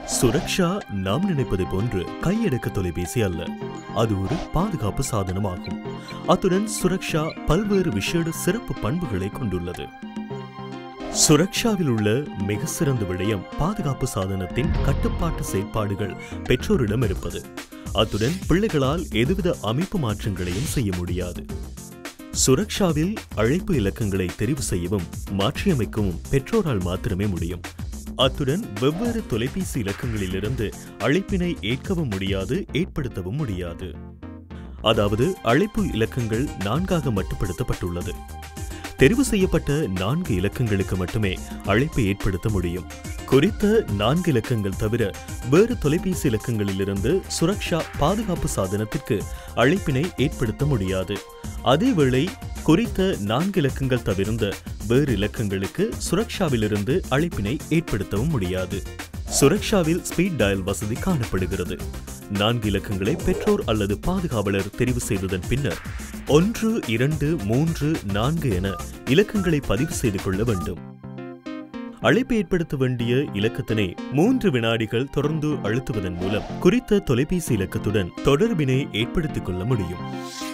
சுரக்ஷா நாம் நினைப்பது போன்று கையடக்க தொலைபேசி அல்ல அது ஒரு பாதுகாப்பு சாதனமாகும் அத்துடன் சுரக்ஷா பல்வேறு விசேட சிறப்பு பண்புகளை கொண்டுள்ளது சுரக்ஷாவில் உள்ள மிக சிறந்த விடயம் பாதுகாப்பு சாதனத்தின் கட்டுப்பாட்டு செயற்பாடுகள் பெற்றோரிடம் இருப்பது அத்துடன் பிள்ளைகளால் எதுவித அமைப்பு மாற்றங்களையும் செய்ய முடியாது சுரக்ஷாவில் அழைப்பு இலக்கங்களை தெரிவு செய்யவும் மாற்றியமைக்கவும் பெற்றோரால் மாத்திரமே முடியும் அத்துடன் வெவ்வேறு தொலைபேசி இலக்கங்களிலிருந்து அழைப்பினை ஏற்கவும் முடியாது ஏற்படுத்தவும் முடியாது அதாவது அழைப்பு இலக்கங்கள் நான்காக மட்டுப்படுத்தப்பட்டுள்ளது தெரிவு செய்யப்பட்ட நான்கு இலக்கங்களுக்கு மட்டுமே அழைப்பை ஏற்படுத்த முடியும் குறித்த நான்கு இலக்கங்கள் தவிர வேறு தொலைபேசி இலக்கங்களிலிருந்து சுரக்ஷா பாதுகாப்பு சாதனத்திற்கு அழைப்பினை ஏற்படுத்த முடியாது அதேவேளை குறித்த நான்கு இலக்கங்கள் தவிர்ந்த வேறு இலக்கங்களுக்கு சுரக்ஷாவிலிருந்து அழைப்பினை ஏற்படுத்தவும் முடியாது சுரக்ஷாவில் ஸ்பீட் டயல் வசதி காணப்படுகிறது நான்கு இலக்கங்களை பெற்றோர் அல்லது பாதுகாவலர் தெரிவு செய்ததன் பின்னர் ஒன்று இரண்டு மூன்று நான்கு என இலக்கங்களை பதிவு செய்து கொள்ள வேண்டும் அழைப்பு ஏற்படுத்த வேண்டிய இலக்கத்தினை மூன்று வினாடிகள் தொடர்ந்து அழுத்துவதன் மூலம் குறித்த தொலைபேசி இலக்கத்துடன் தொடர்பினை ஏற்படுத்திக் கொள்ள முடியும்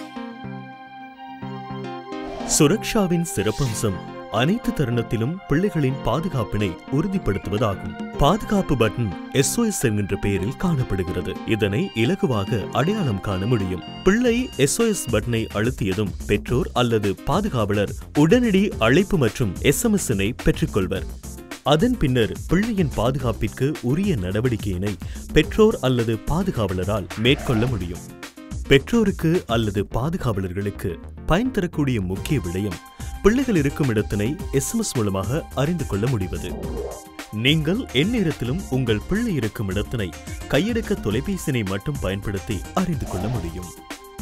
சுரக்ஷாவின் சிறப்பம்சம் அனைத்து தருணத்திலும் பிள்ளைகளின் பாதுகாப்பினை உறுதிப்படுத்துவதாகும் பாதுகாப்பு பட்டன் எஸ்ஓஎஸ் என்கின்ற பெயரில் காணப்படுகிறது இதனை இலகுவாக அடையாளம் காண முடியும் பிள்ளை எஸ்ஓஎஸ் பட்டனை அழுத்தியதும் பெற்றோர் அல்லது பாதுகாவலர் உடனடி அழைப்பு மற்றும் எஸ்எம்எஸ்னை பெற்றுக்கொள்வர் அதன் பின்னர் பிள்ளையின் பாதுகாப்பிற்கு உரிய நடவடிக்கையினை பெற்றோர் அல்லது பாதுகாவலரால் மேற்கொள்ள முடியும் பெற்றோருக்கு அல்லது பாதுகாவலர்களுக்கு பயன் தரக்கூடிய முக்கிய விடயம் பிள்ளைகள் இருக்கும் இடத்தினை எஸ்எம்எஸ் மூலமாக அறிந்து கொள்ள முடிவது நீங்கள் எந்நேரத்திலும் உங்கள் பிள்ளை இருக்கும் இடத்தினை கையடக்க தொலைபேசினை மட்டும் பயன்படுத்தி அறிந்து கொள்ள முடியும்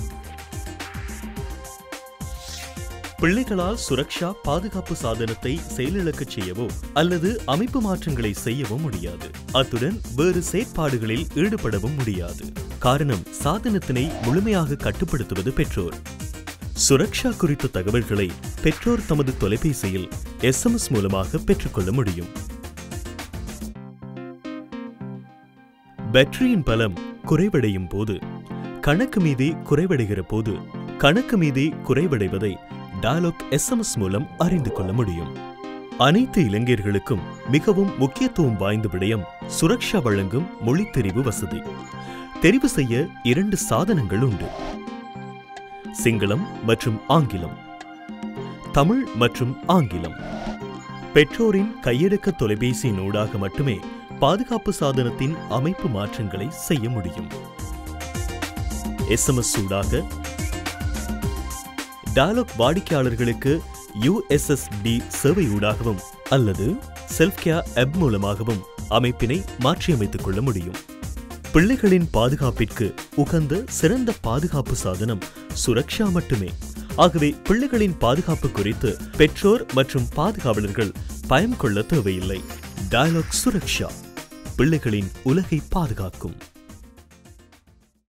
பிள்ளைகளால் சுரக்ஷா பாதுகாப்பு சாதனத்தை செயலிழக்கச் செய்யவோ அல்லது அமைப்பு மாற்றங்களை செய்யவோ முடியாது அத்துடன் வேறு செயற்பாடுகளில் ஈடுபடவும் முடியாது காரணம் சாதனத்தினை முழுமையாக கட்டுப்படுத்துவது பெற்றோர் சுரக்ஷா குறித்த தகவல்களை பெற்றோர் தமது தொலைபேசியில் எஸ்எம்எஸ் மூலமாக பெற்றுக்கொள்ள முடியும் பேட்டரியின் பலம் குறைவடையும் போது கணக்கு மீதி குறைவடைகிற போது கணக்கு மீதி குறைவடைவதை டயலாக் எஸ்எம்எஸ் மூலம் அறிந்து கொள்ள முடியும் அனைத்து இளைஞர்களுக்கும் மிகவும் முக்கியத்துவம் வாய்ந்த விடயம் சுரக்ஷா வழங்கும் மொழி தெரிவு வசதி தெரிவு செய்ய இரண்டு சாதனங்கள் உண்டு சிங்களம் மற்றும் ஆங்கிலம் தமிழ் மற்றும் ஆங்கிலம் பெற்றோரின் கையடக்க தொலைபேசியின் ஊடாக மட்டுமே பாதுகாப்பு சாதனத்தின் அமைப்பு மாற்றங்களை செய்ய முடியும் எஸ்எம்எஸ் ஊடாக டயலாக் வாடிக்கையாளர்களுக்கு யுஎஸ்எஸ்டி சேவை ஊடாகவும் அல்லது செல்ஃப் கேர் ஆப் மூலமாகவும் அமைப்பினை மாற்றியமைத்துக் கொள்ள முடியும் பிள்ளைகளின் பாதுகாப்பிற்கு உகந்த சிறந்த பாதுகாப்பு சாதனம் சுரக்ஷா மட்டுமே ஆகவே பிள்ளைகளின் பாதுகாப்பு குறித்து பெற்றோர் மற்றும் பாதுகாவலர்கள் பயம் கொள்ள தேவையில்லை டயலாக் சுரக்ஷா பிள்ளைகளின் உலகை பாதுகாக்கும்